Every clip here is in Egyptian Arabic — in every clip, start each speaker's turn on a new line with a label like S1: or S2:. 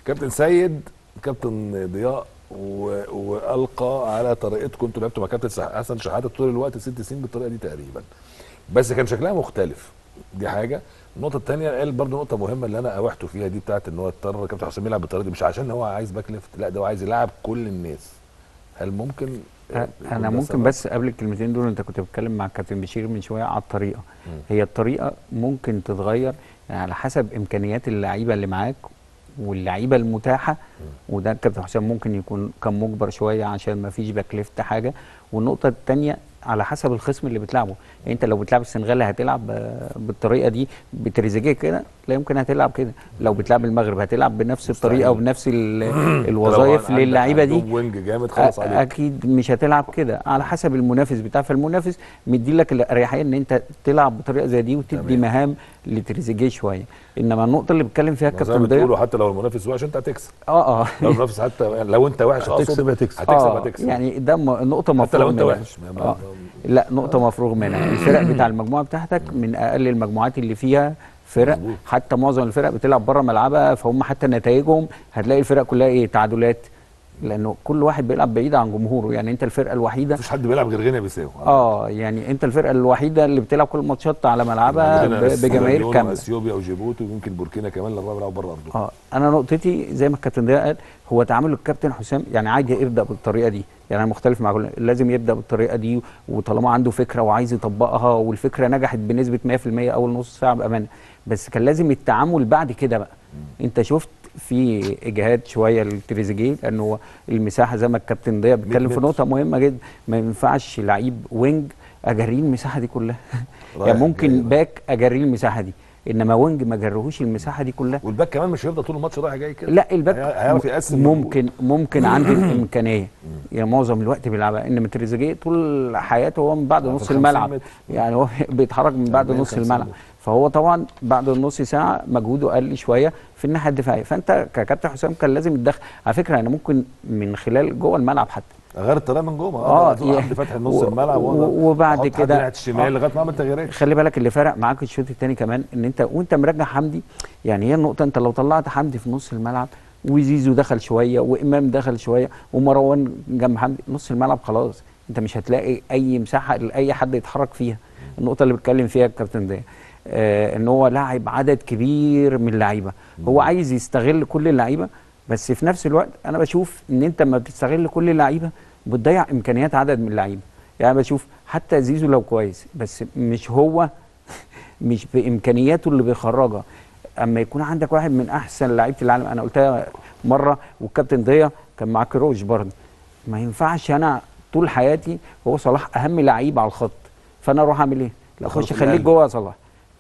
S1: كابتن سيد كابتن ضياء و... والقى على طريقتكم انتوا لعبتوا مع كابتن سح- حسن شحاته طول الوقت ست سنين بالطريقه دي تقريبا بس كان شكلها مختلف دي حاجه النقطه الثانيه قال برضه نقطه مهمه اللي انا اوحته فيها دي بتاعت ان هو اضطر كابتن حسام يلعب بالطريقه دي مش عشان هو عايز باك ليفت لا ده هو عايز يلعب كل الناس هل ممكن يكون
S2: انا
S1: ده
S2: ممكن
S1: سبب؟
S2: بس قبل الكلمتين دول انت كنت بتتكلم مع كابتن بشير من شويه على الطريقه هي الطريقه ممكن تتغير يعني على حسب امكانيات اللعيبه اللي معاك واللعيبه المتاحه وده كابتن حسام ممكن يكون كان مجبر شويه عشان ما فيش باك ليفت حاجه والنقطه الثانيه على حسب الخصم اللي بتلعبه يعني انت لو بتلعب السنغال هتلعب آه، بالطريقه دي بتريزيجيه كده لا يمكن هتلعب كده لو بتلعب المغرب هتلعب بنفس الطريقه وبنفس ال- الوظائف
S1: طبعاً عندك
S2: للعيبه دي
S1: عندهم وينج جامد خلاص
S2: أ-
S1: عليك
S2: اكيد مش هتلعب كده على حسب المنافس بتاعه فالمنافس مدي لك الاريحيه ان انت تلعب بطريقه زي دي وتدي
S1: تمام.
S2: مهام لتريزيجيه شويه انما النقطه اللي بيتكلم فيها
S1: ما زي
S2: الكابتن
S1: ما
S2: ضياء
S1: بتقولوا حتى لو المنافس وحش انت هتكسب
S2: اه اه
S1: لو المنافس حتى لو انت وحش اقصد
S3: هتكسب هتكسب.
S1: هتكسب
S2: آه،
S1: هتكسب
S2: يعني ده م- نقطه
S1: حتى
S2: مفروغ
S1: لو انت
S2: منها
S1: وحش ما- ما-
S2: آه. لا نقطه مفروغ منها الفرق بتاع المجموعه بتاعتك من اقل المجموعات اللي فيها فرق
S1: مظبوط.
S2: حتى معظم الفرق بتلعب بره ملعبها فهم حتى نتائجهم هتلاقي الفرق كلها ايه تعادلات لانه كل واحد بيلعب بعيد عن جمهوره يعني انت الفرقه الوحيده
S1: مفيش حد بيلعب غير غينيا بيساو
S2: اه يعني انت الفرقه الوحيده اللي بتلعب كل الماتشات على ملعبها
S1: عندنا
S2: ب- بجماهير
S1: سيراليون
S2: كامله
S1: واثيوبيا وجيبوتي ويمكن بوركينا كمان الاربعه بيلعبوا بره ارضهم
S2: اه انا نقطتي زي ما الكابتن ضياء قال هو تعامل الكابتن حسام يعني عادي يبدا بالطريقه دي يعني انا مختلف مع كل لازم يبدا بالطريقه دي وطالما عنده فكره وعايز يطبقها والفكره نجحت بنسبه 100% اول نص ساعه بامانه بس كان لازم التعامل بعد كده بقى انت شفت في اجهاد شويه لتريزيجيه لانه هو المساحه زي ما الكابتن ضياء بيتكلم في
S1: متر.
S2: نقطه مهمه جدا ما ينفعش لعيب وينج اجريه المساحه دي كلها
S1: رايح
S2: يعني ممكن
S1: جاي.
S2: باك اجريه المساحه دي انما وينج ما جرهوش المساحه دي كلها
S1: والباك كمان مش هيفضل طول الماتش رايح جاي كده
S2: لا الباك
S1: هي- هيعرف يقسم
S2: ممكن ممكن عنده الامكانيه يعني معظم الوقت بيلعبها انما تريزيجيه طول حياته هو من بعد
S1: في
S2: نص
S1: 50
S2: الملعب
S1: متر.
S2: يعني هو بيتحرك من بعد
S1: 40
S2: نص
S1: 50
S2: الملعب
S1: متر.
S2: فهو طبعا بعد النص ساعه مجهوده قل شويه في الناحيه الدفاعيه فانت ككابتن حسام كان لازم تدخل على فكره انا ممكن من خلال جوه الملعب حتى
S1: غير الطريقه من جوه
S2: آه،
S1: اه
S2: يعني-
S1: عبد فتح نص
S2: و-
S1: الملعب
S2: و-
S1: وأقدر
S2: وبعد
S1: أحط حد
S2: كده-
S1: ناحيه الشمال
S2: آه.
S1: لغايه ما اعمل تغييرات
S2: خلي بالك اللي فرق معاك الشوط الثاني كمان ان انت وانت مرجع حمدي يعني هي النقطه انت لو طلعت حمدي في نص الملعب وزيزو دخل شويه وامام دخل شويه ومروان جنب حمدي نص الملعب خلاص انت مش هتلاقي اي مساحه لاي حد يتحرك فيها النقطه اللي بيتكلم فيها الكابتن ده آه ان هو لاعب عدد كبير من اللعيبه هو عايز يستغل كل اللعيبه بس في نفس الوقت انا بشوف ان انت لما بتستغل كل اللعيبه بتضيع امكانيات عدد من اللعيبه يعني بشوف حتى زيزو لو كويس بس مش هو مش بامكانياته اللي بيخرجها اما يكون عندك واحد من احسن لعيبه العالم انا قلتها مره والكابتن ضيا كان معاه كروش برضه ما ينفعش انا طول حياتي هو صلاح اهم لعيب على الخط فانا اروح اعمل ايه؟ لا
S1: دخله
S2: اخش
S1: في
S2: خليك
S1: القلب.
S2: جوه يا صلاح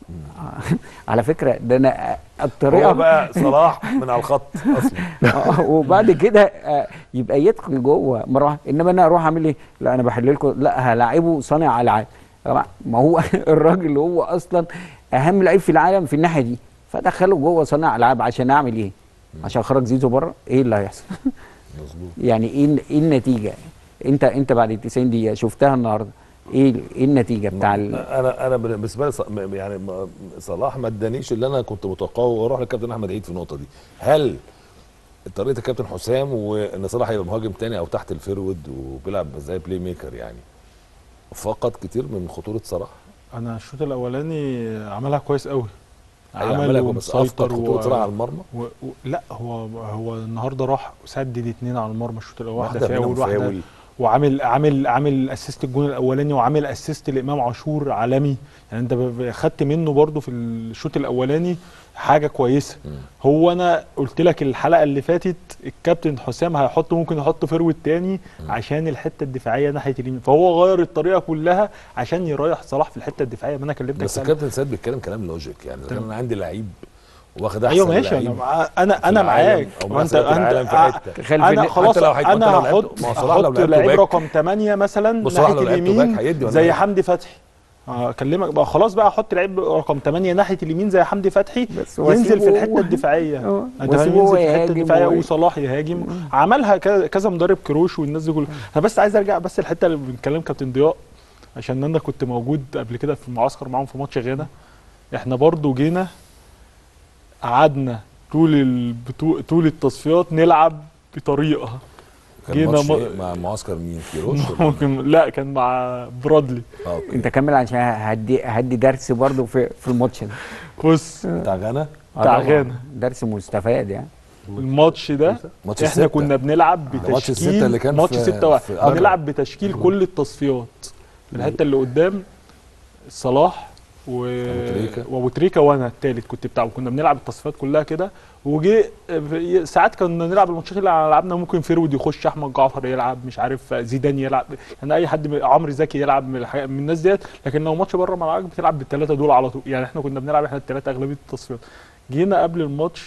S2: على فكره ده انا الطريقه
S1: هو بقى صلاح من على الخط اصلا
S2: آه، وبعد كده آه، يبقى يدخل جوه مره واحدة. انما انا اروح اعمل ايه؟ لا انا بحل لكم لا هلاعبه صانع العاب يا جماعة، ما هو الراجل اللي هو اصلا اهم لعيب في العالم في الناحيه دي فدخله جوه صانع العاب عشان اعمل ايه؟ عشان اخرج زيزو بره ايه اللي هيحصل؟
S1: مظبوط
S2: يعني ايه ايه النتيجه؟ انت انت بعد ال 90 دقيقه شفتها النهارده ايه ايه النتيجه بتاع ال...
S1: انا انا بالنسبه لي ص- م- يعني م- صلاح ما ادانيش اللي انا كنت متوقعه واروح للكابتن احمد عيد في النقطه دي هل طريقه الكابتن حسام وان صلاح يبقى مهاجم تاني او تحت الفيرود وبيلعب زي بلاي ميكر يعني فقد كتير من خطوره صلاح
S3: انا الشوط الاولاني عملها كويس قوي
S1: أيوة عملها بس افقد خطوره صلاح على المرمى
S3: و... و... لا هو هو النهارده راح سدد اتنين على المرمى الشوط الاول واحده
S1: واحده
S3: فاول
S1: منهم
S3: واحده
S1: فاول
S3: وعامل عامل عامل اسيست الجون الاولاني وعامل اسيست لامام عاشور عالمي يعني انت ب- ب- خدت منه برضو في الشوط الاولاني حاجه كويسه
S1: مم.
S3: هو انا قلت لك الحلقه اللي فاتت الكابتن حسام هيحط ممكن يحط فروت تاني عشان الحته الدفاعيه ناحيه اليمين فهو غير الطريقه كلها عشان يريح صلاح في الحته الدفاعيه ما انا كلمتك
S1: بس
S3: فعلا.
S1: الكابتن سيد بيتكلم كلام لوجيك يعني اذا كان انا عندي لعيب واخد احسن
S3: ايوه ماشي
S1: لعيب
S3: انا مع- انا
S1: في
S3: انا
S1: العالم
S3: معاك
S1: أو
S3: ما انت
S1: مثلاً في العالم في
S3: انت
S1: حتة.
S2: خلف
S3: انا
S2: الن-
S3: خلاص
S1: حتى لو هيت-
S3: انا
S1: حتى لو
S3: هحط
S1: لعبته- ما هو صلاح لو
S3: هحط
S1: لعبته
S3: لعيب
S1: باك-
S3: رقم 8 مثلا
S1: بص صلاح
S3: ناحيه
S1: لو لعبته
S3: اليمين
S1: باك هيدي ولا
S3: زي
S1: لا؟
S3: حمدي فتحي اكلمك بقى خلاص بقى احط لعيب رقم 8 ناحيه اليمين زي حمدي فتحي
S2: بس هو
S3: ينزل في
S2: سيبه
S3: الحته
S2: هو-
S3: الدفاعيه
S2: اه.
S3: انت
S2: وسيبه
S3: فاهم
S2: هو
S3: ينزل في الحته
S2: يهاجم
S3: الدفاعيه
S2: وي-
S3: وصلاح يهاجم عملها كذا كذا مدرب كروش والناس دي كلها انا بس عايز ارجع بس الحته اللي بنتكلم كابتن ضياء عشان انا كنت موجود قبل كده في المعسكر معاهم في ماتش غانا احنا برضو جينا قعدنا طول البطو... طول التصفيات نلعب بطريقه
S1: كان
S3: جينا
S1: ماتش
S3: م-
S1: إيه؟ مع معسكر مين كيروش ولا
S3: ممكن لا كان مع برادلي
S1: آه، أوكي.
S2: انت كمل عشان هدي هدي درس برضو في في الماتش ده
S3: بص
S1: بتاع غانا
S2: آه
S3: بتاع
S2: طبعاً.
S3: غانا.
S2: درس مستفاد يعني
S3: الماتش ده
S1: ماتش
S3: احنا
S1: الستة.
S3: كنا بنلعب
S1: ده ماتش الستة
S3: بتشكيل
S1: اللي كان
S3: ماتش
S1: في-
S3: 6 1
S1: في أربعة.
S3: بنلعب بتشكيل كل التصفيات الحته اللي قدام صلاح و...
S1: أبو تريكة.
S3: وابو تريكه وانا التالت كنت بتاعه كنا بنلعب التصفيات كلها كده وجي في- ساعات كنا نلعب الماتشات اللي لعبنا ممكن فيرود يخش احمد جعفر يلعب مش عارف زيدان يلعب يعني اي حد من- عمرو زكي يلعب من, الحاجة من الناس ديت لكن لو ماتش بره ملعبك بتلعب بالثلاثه دول على طول يعني احنا كنا بنلعب احنا الثلاثه اغلبيه التصفيات جينا قبل الماتش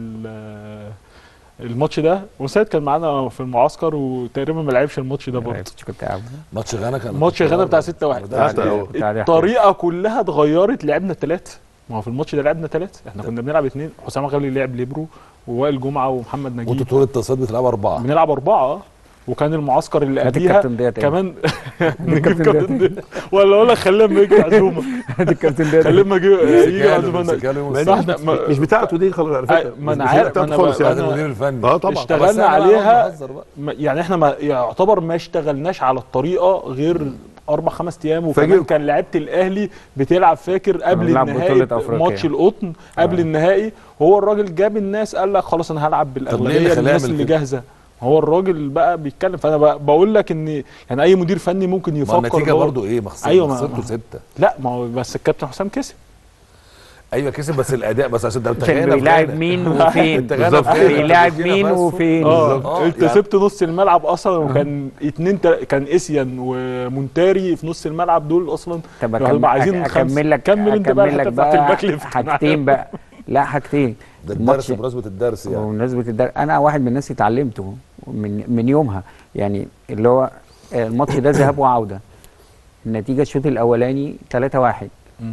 S3: ال- الماتش ده وسيد كان معانا في المعسكر وتقريبا ما لعبش الماتش ده برضه
S2: مش كنت عارف
S1: ماتش غانا كان
S3: ماتش غانا بتاع 6 1
S1: ده
S4: حتى هو.
S2: بتاع ده
S3: الطريقه كلها اتغيرت لعبنا ثلاثه ما هو في الماتش ده لعبنا ثلاثه احنا كنا بنلعب اثنين حسام غالي لعب ليبرو ووائل جمعه ومحمد
S1: وانتوا
S3: نجيب
S1: طول التصفيات بتلعبوا اربعه
S3: بنلعب اربعه اه وكان المعسكر اللي
S2: هات
S3: قبليها
S2: الكابتن ديت إيه؟
S3: كمان نجيب
S2: الكابتن
S3: كابتن ديت. ولا اقول لك خليه لما يجي عزومه
S2: هات الكابتن ده
S3: خليه لما يجي يجي
S1: مسكاله-
S3: عزومه
S1: مسكاله يوم
S4: ما
S3: صح
S1: السبت.
S3: ده ما-
S4: مش بتاعته دي خلاص على فكره
S3: ما أنا
S4: مش
S3: عارف،
S4: بتاعته
S3: أنا
S4: خالص
S3: بقى-
S1: بعد
S4: يعني
S1: المدير الفني
S4: اه طبعا
S3: اشتغلنا
S1: بس أنا بقى
S3: عليها
S1: بهزر بقى.
S3: ما- يعني احنا ما يعتبر ما اشتغلناش على الطريقه غير اربع خمس ايام وكمان
S4: فاجئ.
S3: كان لعيبه الاهلي بتلعب فاكر قبل
S2: بنلعب
S3: النهائي
S2: بطولة أفريقيا.
S3: ماتش القطن قبل النهائي هو الراجل جاب الناس قال لك خلاص انا هلعب
S1: ليه اللي
S3: بالاغلبيه
S1: خلاه
S3: الناس
S1: يعمل
S3: اللي
S1: كده؟
S3: جاهزه هو الراجل بقى بيتكلم فانا بقى بقول لك ان يعني اي مدير فني ممكن
S1: ما
S3: يفكر
S1: النتيجه
S3: هو-
S1: برضو ايه ما خسرتوا
S3: أيوة، ما-
S1: خسرتوا
S3: ما-
S1: سته
S3: لا ما هو بس الكابتن حسام كسب
S1: ايوه كسب بس الاداء بس عشان ده انت
S2: كان
S1: غانا في
S2: بيلاعب
S1: غانا.
S2: مين وفين
S1: انت غانا في
S4: بالظبط.
S1: غانا،
S2: بيلاعب
S1: بوركينا
S2: مين
S1: فاسو.
S2: وفين
S3: اه
S1: آه،
S3: انت
S1: يعني-
S3: سبت نص الملعب اصلا وكان اتنين تل... كان اسيان ومونتاري في نص الملعب دول اصلا
S2: طب
S3: كانوا
S2: أكمل,
S3: عايزين خمسة.
S2: اكمل لك
S3: كمل انت بقى
S2: اكمل لك
S3: الحتة بتاعت
S2: بقى
S3: الباك ليفت.
S2: حاجتين بقى لا حاجتين
S1: ده
S2: الماتش-
S1: الدرس بمناسبه الدرس يعني
S2: بمناسبة الدرس أنا واحد من الناس اتعلمته من من يومها يعني اللي هو الماتش ده ذهاب وعودة النتيجة الشوط الأولاني 3-1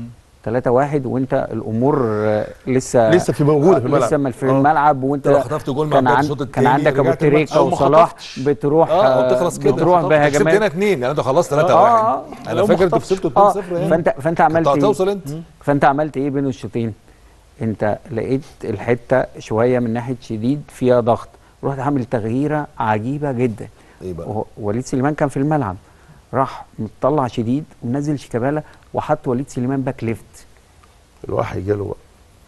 S2: 3-1 وأنت الأمور آه، لسه
S4: لسه في موجوده في الملعب
S2: لسه مل- في
S4: آه.
S2: الملعب وانت
S1: انت لو خطفت جول مع
S2: كان,
S1: بداية
S2: عن
S1: الشوط
S2: كان
S1: التاني،
S2: عندك ابو
S1: رجعت الماتش-
S2: تريكه
S3: أو ما
S2: وصلاح
S3: خطفتش.
S2: بتروح
S1: اه وتخلص كده
S2: بتروح
S1: كسبت هنا
S2: بهجمات
S1: اتنين يعني انت خلصت 3
S2: آه،
S1: 1
S2: آه.
S1: انا
S3: لو
S1: فاكر انت
S3: ما خطفتش.
S1: كسبته 2
S2: اه
S1: 0 يعني
S2: فانت فانت عملت
S1: كنت
S2: ايه؟
S1: هتوصل انت
S2: فانت عملت ايه بين الشوطين؟ انت لقيت الحته شويه من ناحيه شديد فيها ضغط رحت عامل تغييره عجيبه جدا
S1: ايه بقى
S2: وهو- وليد سليمان كان في الملعب راح مطلع شديد ومنزل شيكابالا وحط وليد سليمان باك ليفت
S4: الوحي جاله بقى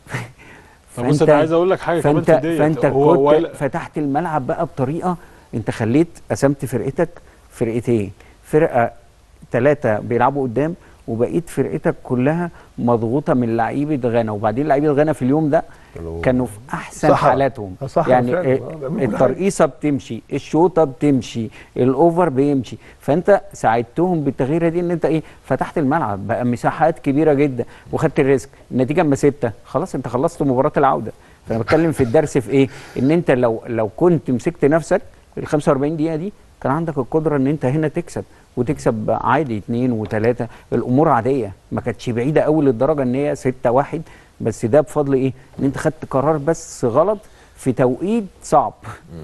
S3: طب بص انا عايز اقول لك حاجه كمان
S2: فانت
S3: في ديت
S2: فانت
S3: هو
S2: كنت
S3: ولا-
S2: فتحت الملعب بقى بطريقه انت خليت قسمت فرقتك فرقتين فرقه ثلاثه بيلعبوا قدام وبقيت فرقتك كلها مضغوطه من لعيبه غانا وبعدين لعيبه غانا في اليوم ده كانوا في احسن
S4: صح.
S2: حالاتهم
S4: صح
S2: يعني
S4: فعلا.
S2: إيه،
S4: آه، بيعملوا كل
S2: الترقيصه بتمشي الشوطه بتمشي الاوفر بيمشي فانت ساعدتهم بالتغييره دي ان انت ايه فتحت الملعب بقى مساحات كبيره جدا وخدت الريسك النتيجه اما سته خلاص انت خلصت مباراه العوده فانا بتكلم في الدرس في ايه ان انت لو لو كنت مسكت نفسك ال 45 دقيقه دي كان عندك القدره ان انت هنا تكسب وتكسب عادي اثنين وثلاثه الامور عاديه ما كانتش بعيده قوي للدرجه ان هي 6 1 بس ده بفضل ايه ان انت خدت قرار بس غلط في توقيت صعب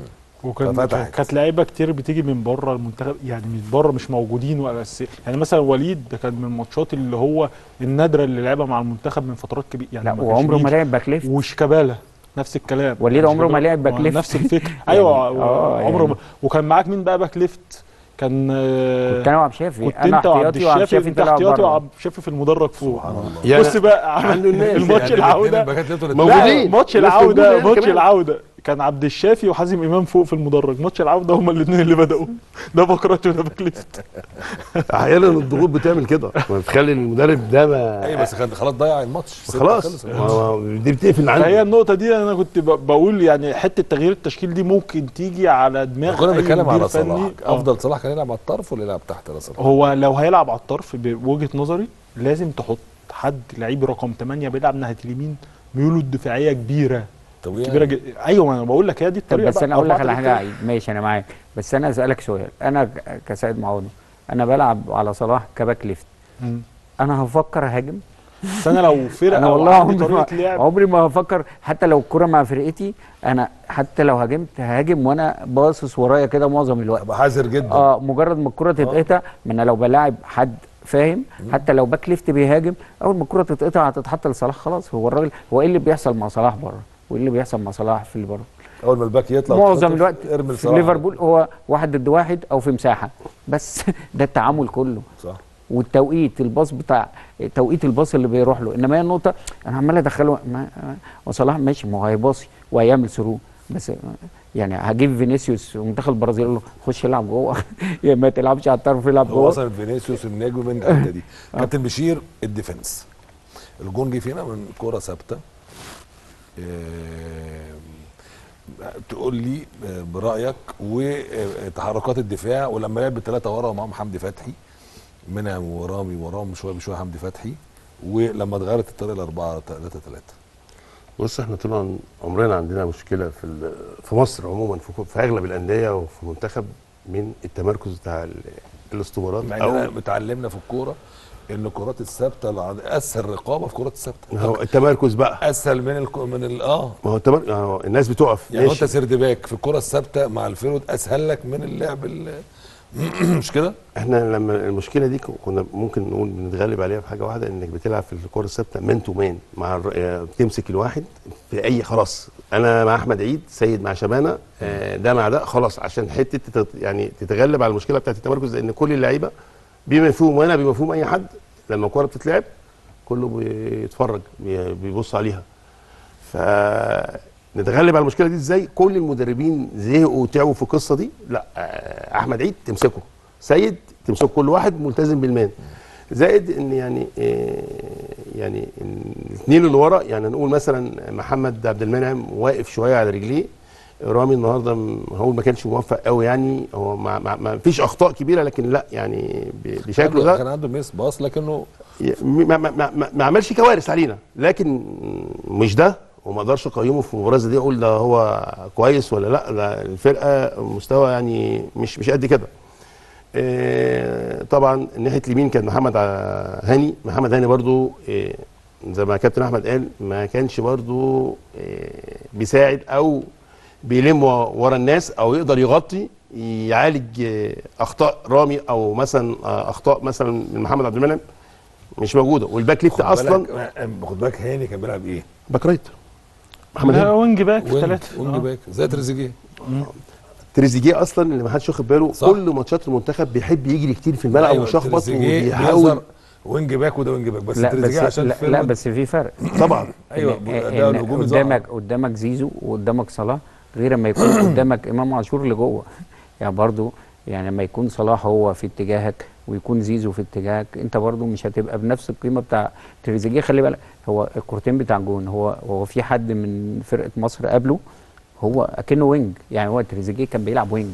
S3: وكان
S1: ففتحت.
S3: كانت لعيبه كتير بتيجي من بره المنتخب يعني من بره مش موجودين ولا بس يعني مثلا وليد ده كان من الماتشات اللي هو النادره اللي لعبها مع المنتخب من فترات كبيره يعني
S2: لا
S3: ما كانش
S2: وعمره ما
S3: بيجي.
S2: لعب باك ليفت
S3: وشيكابالا نفس الكلام
S2: وليد
S3: يعني
S2: عمره ما
S3: شيكابالا-
S2: لعب باك
S3: آه،
S2: ليفت.
S3: نفس الفكره ايوه
S2: آه،
S3: عمره
S2: يعني.
S3: ما وكان معاك مين بقى باك ليفت كان آه،
S2: كنت انا وعبد الشافي
S3: كنت
S2: انا
S3: انت وعبد
S2: احتياطي وعبد
S3: الشافي
S2: الشافي
S3: انت
S2: طلع
S3: احتياطي
S2: بره
S3: وعبد الشافي في المدرج فوق
S1: سبحان الله
S4: يعني
S3: بص بقى
S4: عنده الناس
S3: الماتش
S1: يعني
S3: العوده
S1: الباكات ليفت ولا
S4: موجودين.
S3: لا ماتش
S4: ناس موجودة
S3: العوده
S4: يعني
S3: ماتش
S4: كمان.
S3: العوده كان عبد الشافي وحازم امام فوق في المدرج ماتش العوده هما الاثنين اللي بداوا ده بكرات وده باك ليفت
S4: احيانا الضغوط بتعمل كده ما تخلي المدرب ده ما
S1: ايوه بس كان خلاص ضيع الماتش ستة
S4: خلاص
S1: خلص
S4: ما-
S1: الماتش.
S4: ما- دي بتقفل
S3: فهي
S4: عنده
S3: النقطه دي انا كنت ب- بقول يعني حته تغيير التشكيل دي ممكن تيجي على دماغ
S1: كنا
S3: أي
S1: بنتكلم
S3: مدير
S1: على
S3: فني.
S1: صلاح
S3: آه.
S1: افضل صلاح كان يلعب على الطرف ولا يلعب تحت راس الحربة؟
S3: هو لو هيلعب على الطرف بوجهه نظري لازم تحط حد لعيب رقم 8 بيلعب ناحيه اليمين ميوله الدفاعيه كبيره
S1: طبيعي
S3: كبيره جدا ايوه ما انا بقول لك هي دي
S2: طب
S3: الطريقه
S2: بس
S3: بقى.
S2: انا اقول لك
S3: أربعة
S2: على حاجه
S3: تلاتة.
S2: عيب ماشي انا معاك بس انا اسالك سؤال انا ك- كسيد معوض انا بلعب على صلاح كباك ليفت
S3: مم.
S2: انا هفكر اهاجم
S3: بس انا لو فرقه
S2: انا
S3: أو
S2: والله
S3: عندي
S2: عمري ما,
S3: طريقه لعب
S2: عمري ما هفكر حتى لو الكره مع فرقتي انا حتى لو هاجمت هاجم وانا باصص ورايا كده معظم الوقت
S1: ابقى حذر جدا
S2: اه مجرد ما الكره تتقطع ما انا لو بلاعب حد فاهم حتى لو باك ليفت بيهاجم اول ما الكره تتقطع هتتحط لصلاح خلاص هو الراجل هو ايه اللي بيحصل مع صلاح بره وايه اللي بيحصل مع صلاح في ليفربول
S1: اول ما الباك يطلع
S2: معظم
S1: وتخطف،
S2: الوقت
S1: ارمي
S2: في
S1: لصلاح.
S2: ليفربول هو واحد ضد واحد او في مساحه بس ده التعامل كله
S1: صح
S2: والتوقيت الباص بتاع توقيت الباص اللي بيروح له انما هي النقطه انا عمال ادخله ما وصلاح ماشي ما هو هيباصي وهيعمل ثرو بس يعني هجيب فينيسيوس ومنتخب البرازيل اقول له خش العب جوه يا ما تلعبش على الطرف العب
S1: هو
S2: جوه
S1: اصلا فينيسيوس النجم من الحته دي كابتن بشير الديفنس الجون جه فينا من كوره ثابته آه، تقول لي آه، برايك وتحركات الدفاع ولما لعب بالثلاثه ورا ومعاهم حمدي فتحي منعم ورامي وراهم شويه بشويه حمدي فتحي ولما اتغيرت الطريقه ل 4 3 3
S4: بص احنا طبعا عمرنا عندنا مشكله في ال- في مصر عموما في, كو- في اغلب الانديه وفي المنتخب من التمركز بتاع ال- الاسطوانات
S1: مع
S4: او
S1: اننا اتعلمنا في الكوره ان الكرات الثابته العض- اسهل رقابه في الكرات
S4: ما هو
S1: الثابته
S4: التمركز بقى
S1: اسهل من ال من ال اه
S4: ما هو التمر... ما هو الناس بتقف
S1: يعني
S4: ماشي.
S1: انت سيرد باك في الكره الثابته مع الفيرود اسهل لك من اللعب ال- مش كده؟
S4: احنا لما المشكله دي كنا ممكن نقول بنتغلب عليها بحاجه واحده انك بتلعب في الكره الثابته مان تو مان مع الر- آه، بتمسك الواحد في اي خلاص انا مع احمد عيد سيد مع شبانه آه، ده مع ده خلاص عشان حته تت- يعني تتغلب على المشكله بتاعت التمركز لان كل اللعيبه بمفهوم وانا بمفهوم اي حد لما الكوره بتتلعب كله بيتفرج بي- بيبص عليها فنتغلب على المشكله دي ازاي كل المدربين زهقوا وتعبوا في القصه دي لا آه، احمد عيد تمسكه سيد تمسك كل واحد ملتزم بالمان زائد ان يعني آه، يعني الاثنين اللي ورا يعني نقول مثلا محمد عبد المنعم واقف شويه على رجليه رامي النهارده م- هو ما كانش موفق قوي يعني هو ما, ما, ما فيش اخطاء كبيره لكن لا يعني ب- بشكله ده
S1: كان عنده ميس باص لكنه
S4: ما, ما, ما, ما, ما عملش كوارث علينا لكن مش ده وما اقدرش اقيمه في المباراه زي دي اقول ده هو كويس ولا لا ده الفرقه مستوى يعني مش مش قد كده آه، طبعا ناحيه اليمين كان محمد ع- هاني محمد هاني برضو آه، زي ما كابتن احمد قال ما كانش برضو آه، بيساعد او بيلم ورا الناس او يقدر يغطي يعالج آه، اخطاء رامي او مثلا آه، اخطاء مثلا من محمد عبد المنعم مش موجوده والباك ليفت
S1: خد
S4: اصلا
S1: بالك- خد بالك هاني كان بيلعب ايه؟
S4: باك رايت محمد
S3: لا،
S4: هاني
S3: وينج باك
S1: وينج
S3: ثلاثه
S1: وينج باك زي تريزيجيه
S4: تريزيجيه اصلا اللي ما حدش واخد باله
S1: صح.
S4: كل ماتشات المنتخب بيحب يجري كتير في الملعب
S1: أيوة،
S4: ويشخبط
S1: تريزيجيه
S4: وبيحاول
S1: بيظهر وينج باك وده وينج باك بس
S2: لا
S1: تريزيجيه
S2: بس
S1: عشان
S2: لا, لا
S1: فيرود-
S2: بس في فرق
S4: طبعا
S1: ايوه
S2: إن-
S1: ده
S2: إن
S1: الهجوم
S2: قدامك قدامك زيزو وقدامك صلاح غير ما يكون قدامك امام عاشور اللي جوه يعني برضو يعني لما يكون صلاح هو في اتجاهك ويكون زيزو في اتجاهك انت برضو مش هتبقى بنفس القيمه بتاع تريزيجيه خلي بالك هو الكورتين بتاع جون هو هو في حد من فرقه مصر قبله هو اكنه وينج يعني هو تريزيجيه كان بيلعب وينج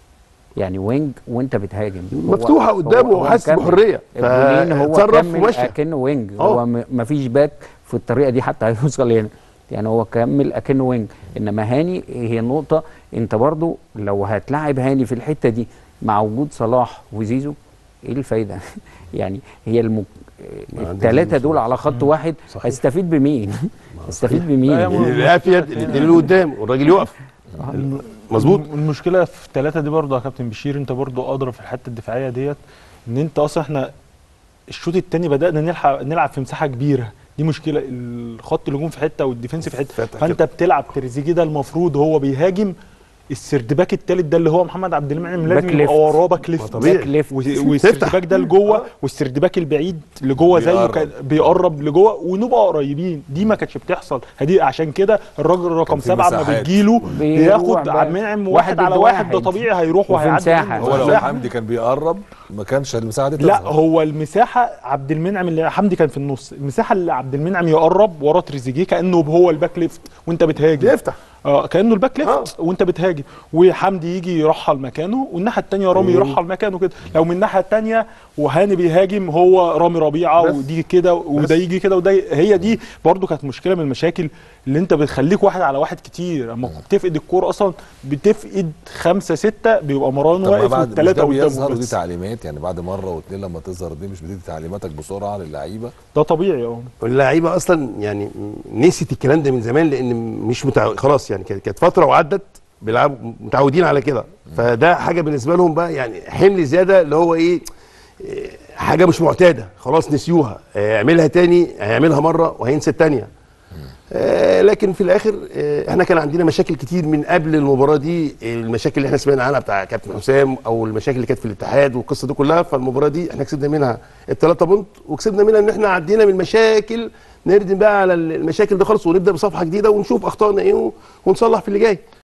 S2: يعني وينج وانت بتهاجم هو-
S4: مفتوحه قدامه
S2: هو- هو
S4: وحاسس
S2: مكمل.
S4: بحريه
S2: الجولين هو
S4: فاتصرف
S2: كمل
S4: ومشى
S2: اكنه وينج
S4: آه.
S2: هو م- مفيش باك في الطريقه دي حتى هيوصل هنا يعني هو كمل اكنه وينج انما هاني هي النقطه انت برضو لو هتلاعب هاني في الحته دي مع وجود صلاح وزيزو ايه الفايده يعني هي المك...
S4: ما عندك
S2: الثلاثه
S4: زيزو
S2: دول على خط واحد
S4: صحيح.
S2: هيستفيد بمين هيستفيد بمين
S3: لا، يا مو-
S4: الافيد الاثنين اللي قدام والراجل يقف مظبوط
S3: الم- المشكله في الثلاثه دي برضه يا كابتن بشير انت برضه ادرى في الحته الدفاعيه ديت ان انت اصلا احنا الشوط الثاني بدانا نلحق نلعب في مساحه كبيره دي مشكله الخط الهجوم في حته والديفنس في حته
S4: فتح
S3: فانت بتلعب تريزيجيه ده المفروض هو بيهاجم السردباك الثالث ده اللي هو محمد عبد المنعم لازم
S2: باك
S3: يبقى
S2: ليفت.
S3: وراه باك ليفت
S4: ما طبيعي.
S2: باك ليفت.
S3: والسردباك ده لجوه والسردباك البعيد لجوه زيه
S1: بيقرب.
S3: كان بيقرب لجوه ونبقى قريبين دي ما كانتش بتحصل هدي عشان كده الراجل رقم
S1: في
S3: سبعه ما
S1: مساحات.
S3: بيجيله
S2: بيروح
S3: بياخد
S2: بقى.
S3: عبد المنعم
S2: واحد
S3: واحد على
S2: ضد
S3: واحد ده
S2: واحد.
S3: طبيعي هيروح
S2: وفي
S3: وهيعدي
S2: مساحة.
S3: منه.
S1: هو لو
S3: مساحة.
S1: حمدي كان بيقرب ما كانش المساحه دي
S3: لا
S1: تظهر.
S3: هو المساحه عبد المنعم اللي حمدي كان في النص المساحه اللي عبد المنعم يقرب ورا تريزيجيه كانه هو الباك ليفت وانت بتهاجم
S4: يفتح
S3: اه كانه الباك ليفت
S4: آه.
S3: وانت بتهاجم وحمدي يجي يرحل مكانه والناحيه الثانيه رامي يرحل مكانه كده لو من الناحيه الثانيه وهاني بيهاجم هو رامي ربيعه
S4: بس.
S3: ودي كده وده يجي كده وده ي- هي دي برضو كانت مشكله من المشاكل اللي انت بتخليك واحد على واحد كتير اما بتفقد الكوره اصلا بتفقد خمسه سته بيبقى مروان
S1: طب ما
S3: واقف
S1: بعد مش
S3: والثلاثه
S1: ده بيظهر
S3: قدامه
S1: ودي
S3: بس
S1: تعليمات يعني بعد مره واثنين لما تظهر دي مش بتدي تعليماتك بسرعه للعيبه
S3: ده طبيعي اه
S4: اللعيبه اصلا يعني نسيت الكلام ده من زمان لان مش متعود خلاص يعني كانت كانت فتره وعدت بيلعبوا متعودين على كده فده حاجه بالنسبه لهم بقى يعني حمل زياده اللي هو ايه إيه، حاجه مش معتاده خلاص نسيوها آه، اعملها تاني هيعملها مره وهينسى التانيه آه، لكن في الاخر آه، احنا كان عندنا مشاكل كتير من قبل المباراه دي المشاكل اللي احنا سمعنا عنها بتاع كابتن حسام او المشاكل اللي كانت في الاتحاد والقصه دي كلها فالمباراه دي احنا كسبنا منها الثلاثه بونت وكسبنا منها ان احنا عدينا من مشاكل نردم بقى على المشاكل دي خالص ونبدا بصفحه جديده ونشوف اخطائنا ايه ونصلح في اللي جاي